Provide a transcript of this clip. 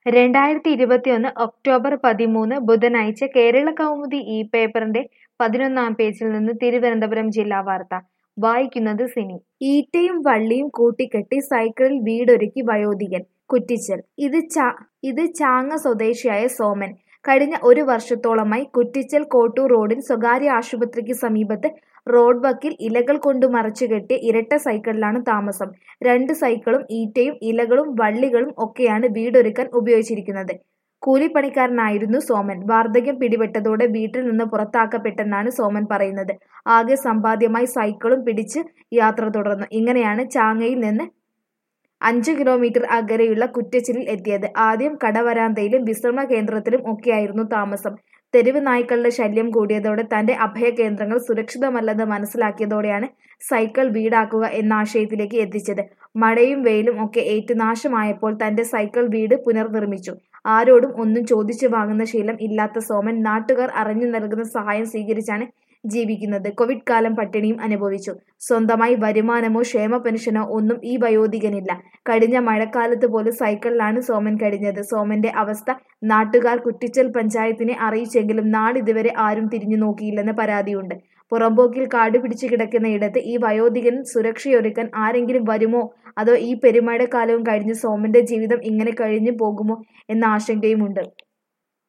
രണ്ടായിരത്തി ഇരുപത്തിയൊന്ന് ഒക്ടോബർ പതിമൂന്ന് ബുധനാഴ്ച കേരള കൗമുദി ഈ പേപ്പറിന്റെ പതിനൊന്നാം പേജിൽ നിന്ന് തിരുവനന്തപുരം ജില്ലാ വാർത്ത വായിക്കുന്നത് സിനി ഈറ്റയും വള്ളിയും കൂട്ടിക്കെട്ടി സൈക്കിളിൽ വീടൊരുക്കി വയോധികൻ കുറ്റിച്ചൽ ഇത് ചാ ഇത് ചാങ്ങ സ്വദേശിയായ സോമൻ കഴിഞ്ഞ ഒരു വർഷത്തോളമായി കുറ്റിച്ചൽ കോട്ടൂർ റോഡിൽ സ്വകാര്യ ആശുപത്രിക്ക് സമീപത്ത് റോഡ് വക്കിൽ ഇലകൾ കൊണ്ട് മറച്ചുകെട്ടിയ ഇരട്ട സൈക്കിളിലാണ് താമസം രണ്ട് സൈക്കിളും ഈറ്റയും ഇലകളും വള്ളികളും ഒക്കെയാണ് വീടൊരുക്കാൻ ഉപയോഗിച്ചിരിക്കുന്നത് കൂലിപ്പണിക്കാരനായിരുന്നു സോമൻ വാർദ്ധക്യം പിടിപെട്ടതോടെ വീട്ടിൽ നിന്ന് പുറത്താക്കപ്പെട്ടെന്നാണ് സോമൻ പറയുന്നത് ആകെ സമ്പാദ്യമായി സൈക്കിളും പിടിച്ച് യാത്ര തുടർന്നു ഇങ്ങനെയാണ് ചാങ്ങയിൽ നിന്ന് അഞ്ച് കിലോമീറ്റർ അകലെയുള്ള കുറ്റച്ചിലിൽ എത്തിയത് ആദ്യം കടവരാന്തയിലും വിശ്രമ കേന്ദ്രത്തിലും ഒക്കെയായിരുന്നു താമസം തെരുവ് നായ്ക്കളുടെ ശല്യം കൂടിയതോടെ തന്റെ അഭയകേന്ദ്രങ്ങൾ സുരക്ഷിതമല്ലെന്ന് മനസ്സിലാക്കിയതോടെയാണ് സൈക്കിൾ വീടാക്കുക എന്ന ആശയത്തിലേക്ക് എത്തിച്ചത് മഴയും വെയിലും ഒക്കെ ഏറ്റ് നാശമായപ്പോൾ തന്റെ സൈക്കിൾ വീട് പുനർനിർമ്മിച്ചു ആരോടും ഒന്നും ചോദിച്ചു വാങ്ങുന്ന ശീലം ഇല്ലാത്ത സോമൻ നാട്ടുകാർ അറിഞ്ഞു നൽകുന്ന സഹായം സ്വീകരിച്ചാണ് ജീവിക്കുന്നത് കോവിഡ് കാലം പട്ടിണിയും അനുഭവിച്ചു സ്വന്തമായി വരുമാനമോ ക്ഷേമ പെൻഷനോ ഒന്നും ഈ വയോധികനില്ല കഴിഞ്ഞ മഴക്കാലത്ത് പോലും സൈക്കിളിലാണ് സോമൻ കഴിഞ്ഞത് സോമന്റെ അവസ്ഥ നാട്ടുകാർ കുറ്റിച്ചൽ പഞ്ചായത്തിനെ അറിയിച്ചെങ്കിലും നാളിതുവരെ ആരും തിരിഞ്ഞു നോക്കിയില്ലെന്ന് പരാതിയുണ്ട് പുറമ്പോക്കിൽ കാട് പിടിച്ചു കിടക്കുന്ന ഇടത്ത് ഈ വയോധികൻ സുരക്ഷയൊരുക്കാൻ ആരെങ്കിലും വരുമോ അതോ ഈ പെരുമഴക്കാലവും കഴിഞ്ഞ് സോമന്റെ ജീവിതം ഇങ്ങനെ കഴിഞ്ഞു പോകുമോ എന്ന ആശങ്കയുമുണ്ട്